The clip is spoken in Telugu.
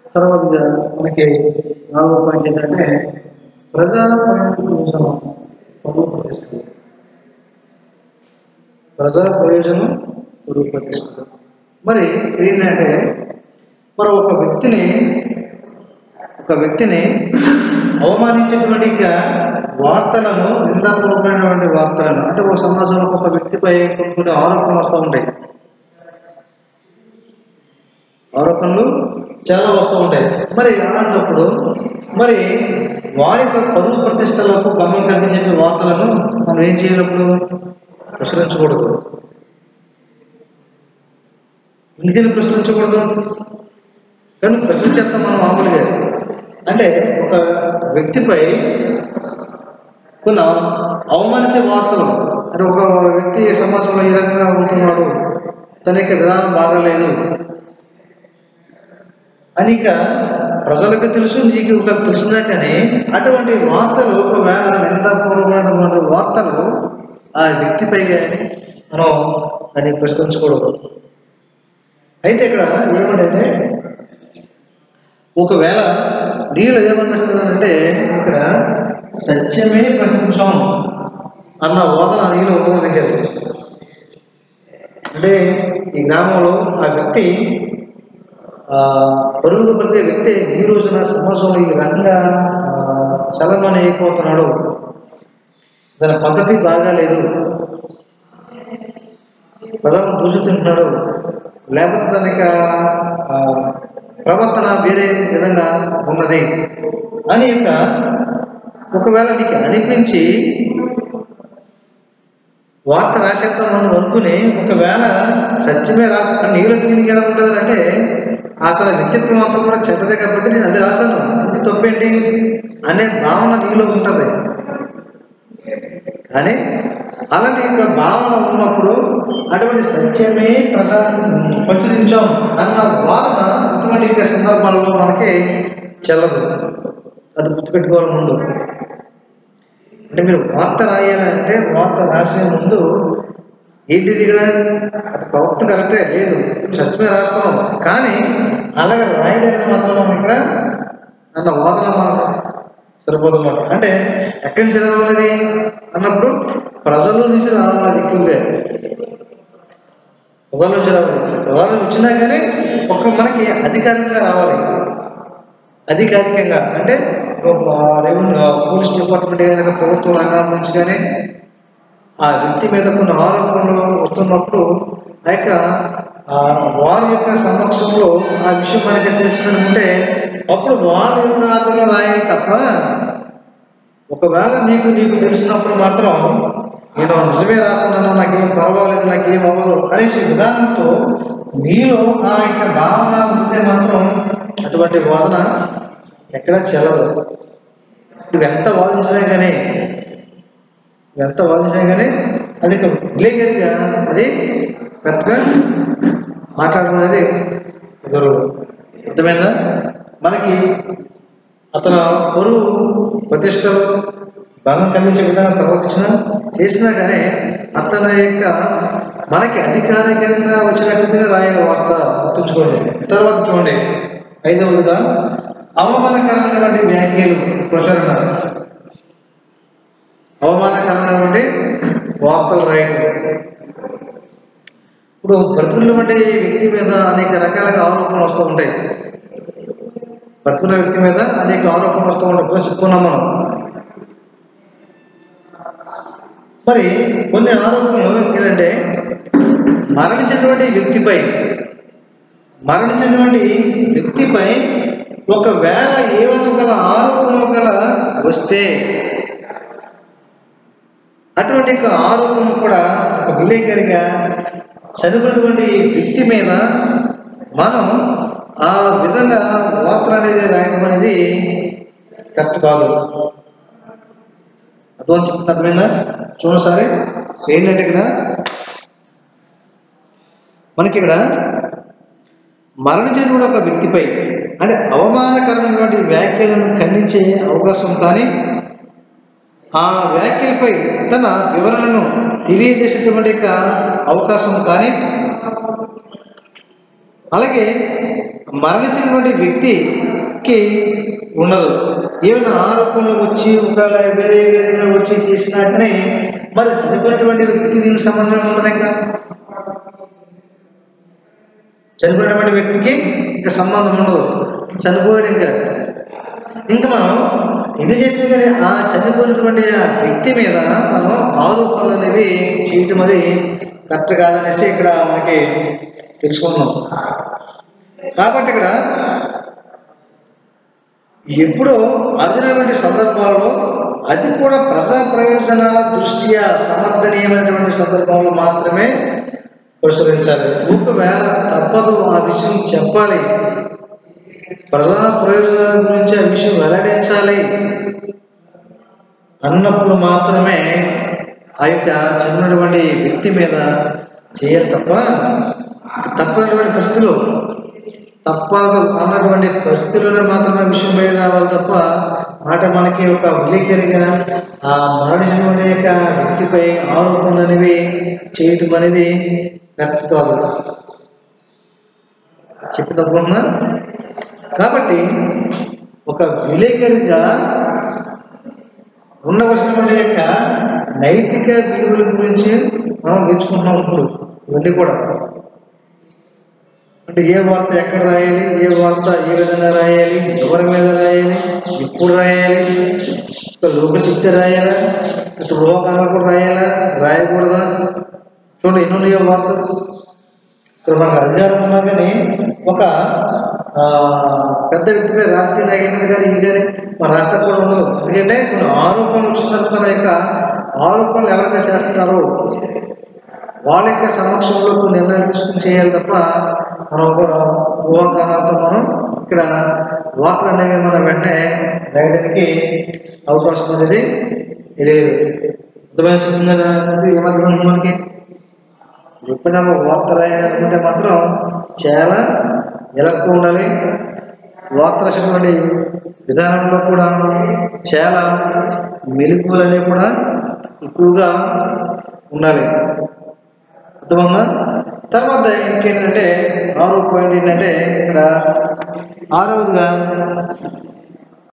తర్వాత మనకి నాలుగో పాయింట్ ఏంటంటే ప్రజా ప్రయోజనం కోసం పరువు ప్రతిష్టలు ప్రజా ప్రయోజనం పరువు ప్రతిష్టలు మరి ఏంటంటే మరి ఒక వ్యక్తిని ఒక వ్యక్తిని అవమానించేటువంటి ఇంకా వార్తలను నిందాపూర్వమైనటువంటి వార్తలను అంటే ఒక సమాజంలో ఒక వ్యక్తిపై కొన్ని కొన్ని ఆరోపణలు వస్తూ ఉంటాయి ఆరోపణలు చాలా వస్తూ ఉంటాయి మరి అలాంటప్పుడు మరి వారి యొక్క పరువు ప్రతిష్టలకు భంగం కలిగించే వార్తలను మనం ఏం చేయాలప్పుడు ప్రచురించకూడదు ఎందుకని ప్రచురించకూడదు కానీ ప్రశ్నించేస్తాం మనం మామూలుగా అంటే ఒక వ్యక్తిపై కొన్ని అవమానించే వార్తలు అంటే ఒక వ్యక్తి సమాజంలో ఈ రకంగా ఉంటున్నాడు తన యొక్క విధానం బాగాలేదు అని ఇక ప్రజలకు తెలుసు నీకు ఒక తెలిసినా కానీ అటువంటి వార్తలు ఒకవేళ నిందాపూర్వమైనటువంటి వార్తలు ఆ వ్యక్తిపై కానీ మనం దాన్ని ప్రశ్నించకూడదు అయితే ఇక్కడ ఏమంటే ఒకవేళ నీళ్ళు ఏమనిపిస్తుందనంటే ఇక్కడ సత్యమే ప్రశంసం అన్న వాదన నీళ్ళు ఒక దగ్గర అంటే ఈ గ్రామంలో ఆ వ్యక్తి ఆ, పరుగులు పడితే వ్యక్తి ఈ రోజున సమాజంలో ఈ రకంగా చలమని అయిపోతున్నాడు దాని పద్ధతి బాగాలేదు ప్రజలను దూషిస్తుంటున్నాడు లేకపోతే దాని యొక్క ఆ, ప్రవర్తన వేరే విధంగా ఉన్నది అని యొక్క ఒకవేళ నీకు అనిపించి వార్త రాసేద్దాం మనం అనుకుని ఒకవేళ సత్యమే రా నీళ్ళు తిరిగి ఎలా ఉంటుంది అంటే అతని వ్యక్తిత్వం అంతా కూడా చెడ్డదే కాబట్టి నేను అది రాశాను ఇది తప్పేంటి అనే భావన నీలో ఉంటుంది కానీ అలాంటి యొక్క భావన ఉన్నప్పుడు అటువంటి సత్యమే ప్రసా ప్రచురించాం అన్న వాదన ఇటువంటి యొక్క సందర్భాలలో మనకి చెల్లదు అది గుర్తుపెట్టుకోవాలి ముందు అంటే మీరు వార్త రాయాలంటే వార్త రాసే ముందు ఏంటిది ఇక్కడ అది ప్రవక్త కరెక్టే లేదు సత్యమే రాస్తున్నాం కానీ అలాగే రాయడానికి మాత్రం మనం ఇక్కడ అన్న వాదన మనం సరిపోదన్నమాట అంటే ఎక్కడి నుంచి రావాలి అన్నప్పుడు ప్రజల నుంచి రావాలి ఎక్కువగా ప్రజల నుంచి రావాలి ప్రజల నుంచి వచ్చినా కానీ ఒక మనకి అధికారికంగా రావాలి అధికారికంగా అంటే ఒక రెవెన్యూ పోలీస్ డిపార్ట్మెంట్ కానీ లేదా ప్రభుత్వ రంగం నుంచి కానీ ఆ వ్యక్తి మీద కొన్ని ఆరోపణలు వస్తున్నప్పుడు ఆ యొక్క ఆ వారి యొక్క సమక్షంలో ఆ విషయం మనకి తెలుసుకుంటే అప్పుడు వాళ్ళ యొక్క ఆధారంలో రాయాలి తప్ప ఒకవేళ నీకు నీకు తెలిసినప్పుడు మాత్రం నేను నిజమే రాస్తున్నాను నాకేం పర్వాలేదు నాకేం అవ్వదు అనేసి విధానంతో నీలో ఆ యొక్క భావన ఉంటే మాత్రం అటువంటి వాదన ఎక్కడా చెల్లదు నువ్వు ఎంత వాదించినా కానీ నువ్వు ఎంత వాదించినా కానీ అది విలేకరిగా అది కరెక్ట్గా మాట్లాడడం అనేది కుదరదు అర్థమైందా మనకి అతను పొరుగు ప్రతిష్టలు భంగం కలిగించే విధంగా ప్రవర్తించిన చేసినా కానీ అతని యొక్క మనకి అధికారికంగా వచ్చినట్లయితేనే రాయని వార్త గుర్తుంచుకోండి తర్వాత చూడండి ఐదవదిగా అవమానకరమైనటువంటి వ్యాఖ్యలు ప్రచురణ అవమానకరమైనటువంటి వార్తలు రాయటం ఇప్పుడు బ్రతుకున్నటువంటి వ్యక్తి మీద అనేక రకాలుగా ఆరోపణలు వస్తూ ఉంటాయి బ్రతుకున్న వ్యక్తి మీద అనేక ఆరోపణలు వస్తూ ఉంటాయి ఇప్పుడు చెప్పుకున్నాం మనం మరి కొన్ని ఆరోపణలు ఏంటంటే మరణించినటువంటి వ్యక్తిపై మరణించినటువంటి వ్యక్తిపై ఒకవేళ ఏమన్నా గల ఆరోపణలు గల వస్తే అటువంటి యొక్క ఆరోపణ కూడా ఒక విలేకరిగా చనిపోయినటువంటి వ్యక్తి మీద మనం ఆ విధంగా వార్తలు అనేది రాయడం అనేది కరెక్ట్ కాదు అర్థం చెప్తున్నా అర్థమైందా చూడండి సరే ఏంటంటే ఇక్కడ మనకి ఇక్కడ మరణించినటువంటి ఒక వ్యక్తిపై అంటే అవమానకరమైనటువంటి వ్యాఖ్యలను ఖండించే అవకాశం కానీ ఆ వ్యాఖ్యలపై తన వివరణను తెలియజేసేటువంటి యొక్క అవకాశం కానీ అలాగే మరణించినటువంటి వ్యక్తికి ఉండదు ఏమైనా ఆరోపణలు వచ్చి ఒకవేళ వేరే వేరేగా వచ్చి చేసినాకనే మరి చనిపోయినటువంటి వ్యక్తికి దీనికి సంబంధం ఉండదు ఇంకా చనిపోయినటువంటి వ్యక్తికి ఇంకా సంబంధం ఉండదు చనిపోయాడు ఇంకా ఇంకా మనం ఎన్ని చేసినా కానీ ఆ చనిపోయినటువంటి ఆ వ్యక్తి మీద మనం ఆరోపణలు అనేవి చేయటం అది కరెక్ట్ కాదనేసి ఇక్కడ మనకి తెలుసుకున్నాం కాబట్టి ఇక్కడ ఎప్పుడో అరుదైనటువంటి సందర్భాలలో అది కూడా ప్రజా ప్రయోజనాల దృష్ట్యా సమర్థనీయమైనటువంటి సందర్భంలో మాత్రమే ప్రచురించాలి ఒకవేళ తప్పదు ఆ విషయం చెప్పాలి ప్రజా ప్రయోజనాల గురించి ఆ విషయం వెల్లడించాలి అన్నప్పుడు మాత్రమే ఆ యొక్క చిన్నటువంటి వ్యక్తి మీద చేయాలి తప్ప తప్పనటువంటి పరిస్థితులు తప్పదు అన్నటువంటి పరిస్థితుల్లోనే మాత్రమే ఆ విషయం బయట రావాలి తప్ప మాట మనకి ఒక విలేకరిగా ఆ మరణించిన యొక్క వ్యక్తిపై ఆరోపణలు అనేవి చేయటం అనేది కరెక్ట్ కాదు చెప్పిన తప్పున్నా కాబట్టి ఒక విలేకరిగా ఉండవలసిన యొక్క నైతిక విలువల గురించి మనం నేర్చుకుంటున్నాం ఇప్పుడు ఇవన్నీ కూడా అంటే ఏ వార్త ఎక్కడ రాయాలి ఏ వార్త ఏ విధంగా రాయాలి ఎవరి మీద రాయాలి ఎప్పుడు రాయాలి ఒక లోక చెప్తే రాయాలా ఇక లోకాలు కూడా రాయాలా రాయకూడదా చూడండి ఎన్ని ఉన్నాయో వార్తలు ఇక్కడ మనకు అధికారం ఉన్నా కానీ ఒక ఆ, పెద్ద వ్యక్తిపై రాజకీయ నాయకుడి కానీ ఇది కానీ మన రాష్ట్రం కూడా ఉండదు ఎందుకంటే కొన్ని ఆరోపణలు వచ్చిన తర్వాత తన యొక్క ఆరోపణలు ఎవరైతే చేస్తున్నారో వాళ్ళ యొక్క సమక్షంలో కొన్ని నిర్ణయాలు తీసుకుని చేయాలి తప్ప మనం ఒక ఊహాగానాలతో మనం ఇక్కడ వార్తలు అనేవి మనం వెంటనే రాయడానికి అవకాశం అనేది లేదు అర్థమైందా ఏమర్థం మనకి ఎప్పుడైనా ఒక వార్త రాయాలనుకుంటే మాత్రం చాలా ఎలక్ట్గా ఉండాలి వార్త రాసినటువంటి విధానంలో కూడా చాలా మెలకువలు అనేవి కూడా ఎక్కువగా ఉండాలి అర్థమవుతుందా తర్వాత ఇంకేంటంటే ఆరో పాయింట్ ఏంటంటే ఇక్కడ ఆరవదిగా